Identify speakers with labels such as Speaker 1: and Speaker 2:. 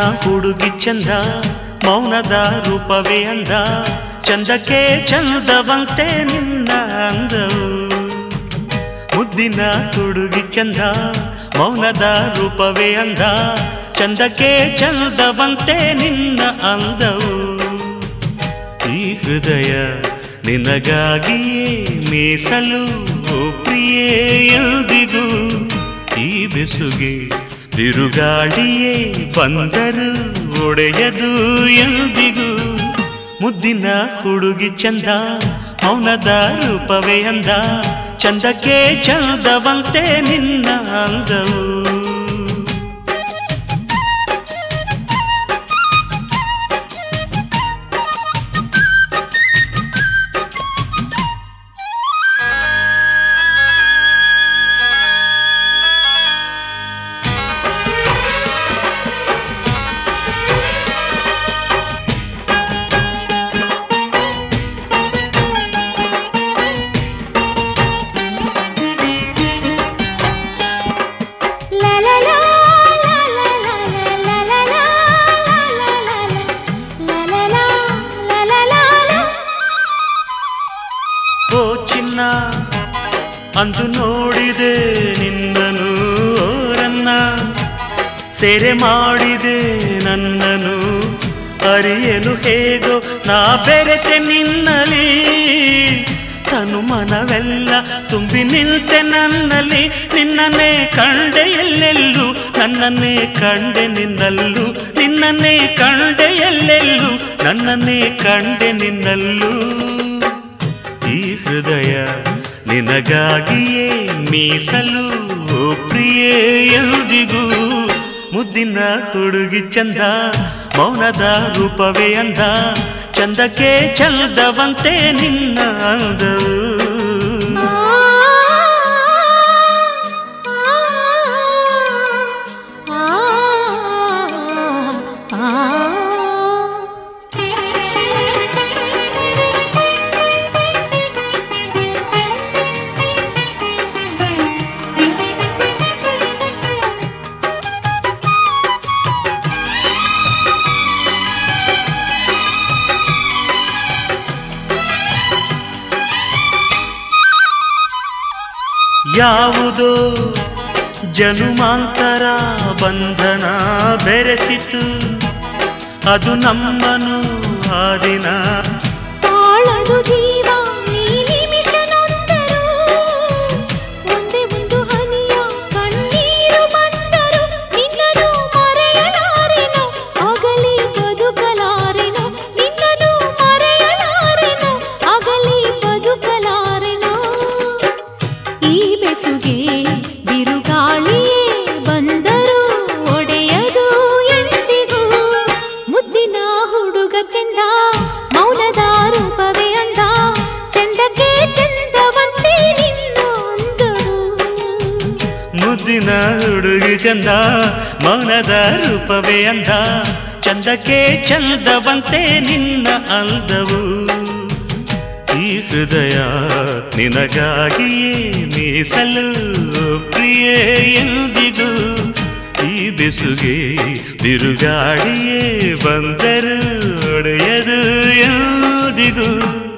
Speaker 1: ಹುಡುಗಿ ಚಂದ ಮೌನದ ರೂಪವೇ ಅಂದ ಚಂದಕ್ಕೆ ಚಂದವಂತೆ ನಿನ್ನ ಅಂದವು ಮುದ್ದಿನ ಹುಡುಗಿ ಚಂದ ಮೌನದ ರೂಪವೇ ಅಂದ ಚಂದಕ್ಕೆ ಚಂದವಂತೆ ನಿನ್ನ ಅಂದವು ಈ ಹೃದಯ ನಿನಗಾಗಿಯೇ ಮೀಸಲು ಓ ಪ್ರಿಯೇ ಎಂದಿಗೂ ಈ ಬೆಸುಗೆ ಬಿರುಗಾಳಿಯೇ ಬಂದರು ಒಡೆಯದು ಎಂದಿಗೂ ಮುದ್ದಿನ ಹುಡುಗಿ ಚಂದ ಮೌನದ ರೂಪವೇ ಅಂದ ಚಂದಕ್ಕೆ ಚಂದವಂತೆ ನಿನ್ನ ಅಂದವು
Speaker 2: La la la la la la la la la la la la la la la la la la
Speaker 1: ಓ ಚಿನ್ನ ಅಂದು ನೋಡಿದೆ ನಿನ್ನನು ಓರನ್ನ ಸೆರೆ ಮಾಡಿದೆ ನನ್ನನು ಅರಿಯಲು ಹೇಗೋ ನಾ ಬೆರೆತೆ ನಿನ್ನಲಿ ತನು ಮನವೆಲ್ಲ ತುಂಬಿ ನಿಂತೆ ನನ್ನಲ್ಲಿ ನಿನ್ನನ್ನೇ ಕಂಡೆ ಎಲ್ಲೆಲ್ಲೂ ನನ್ನನ್ನೇ ಕಂಡೆ ನಿನ್ನಲ್ಲೂ ನಿನ್ನನ್ನೇ ಕಂಡೆ ಎಲ್ಲೆಲ್ಲೂ ನನ್ನನ್ನೇ ಕಂಡೆ ನಿನ್ನಲ್ಲೂ ಈ ಹೃದಯ ನಿನಗಾಗಿಯೇ ಮೀಸಲು ಓ ಪ್ರಿಯೇ ಎಂದಿಗೂ ಮುದ್ದಿನ ಹುಡುಗಿ ಚಂದ ಮೌನದ ರೂಪವೇ ಅಂದ ಚಂದಕ್ಕೆ ಚಂದವಂತೆ ನಿನ್ನ ಅಂದವು ಯಾವುದೋ ಜನುಮಾಂತರ ಬಂಧನ ಬೆರೆಸಿತು ಅದು ನಮ್ಮನು ಆ ದಿನ
Speaker 2: ತಾಳದು ಜೀವ ಈ ನಿಮಿಷ ನೊಂದರು ಒಂದೇ ಒಂದು ಹನಿಯ ಕಣ್ಣೀರು ಬಂದರು ನಿನ್ನನು ಮರೆಯಲಾರೆನು ಆಗಲಿ ಬದುಕಲಾರೆನು ನಿನ್ನನು ಮರೆಯಲಾರೆನು ಆಗಲಿ ಬದುಕಲಾರೆನು ಈ ಬೆಸುಗೆ ಬಿರುಗಾಳಿಯೇ ಬಂದರು ಒಡೆಯದು ಎಂದಿಗೂ ಮುದ್ದಿನ ಹುಡುಗ ಚಂದ ಮೌನದ ರೂಪವೇ ಅಂದ ಚಂದಕ್ಕೆ ಚಂದವಂತೆ ನಿನ್ನ ಅಂದರು
Speaker 1: ಮುದ್ದಿನ ಹುಡುಗಿ ಚಂದ ಮೌನದ ರೂಪವೇ ಅಂದ ಚಂದಕ್ಕೆ ಚಂದವಂತೆ ನಿನ್ನ ಅಂದವು ಈ ಹೃದಯ ನಿನಗಾಗಿಯೇ ಮೀಸಲು ಪ್ರಿಯೇ ಎಂದಿಗೂ ಈ ಬೆಸುಗೆ ಬಿರುಗಾಳಿಯೇ ಬಂದರು ಒಡೆಯದು ಎಂದಿಗೂ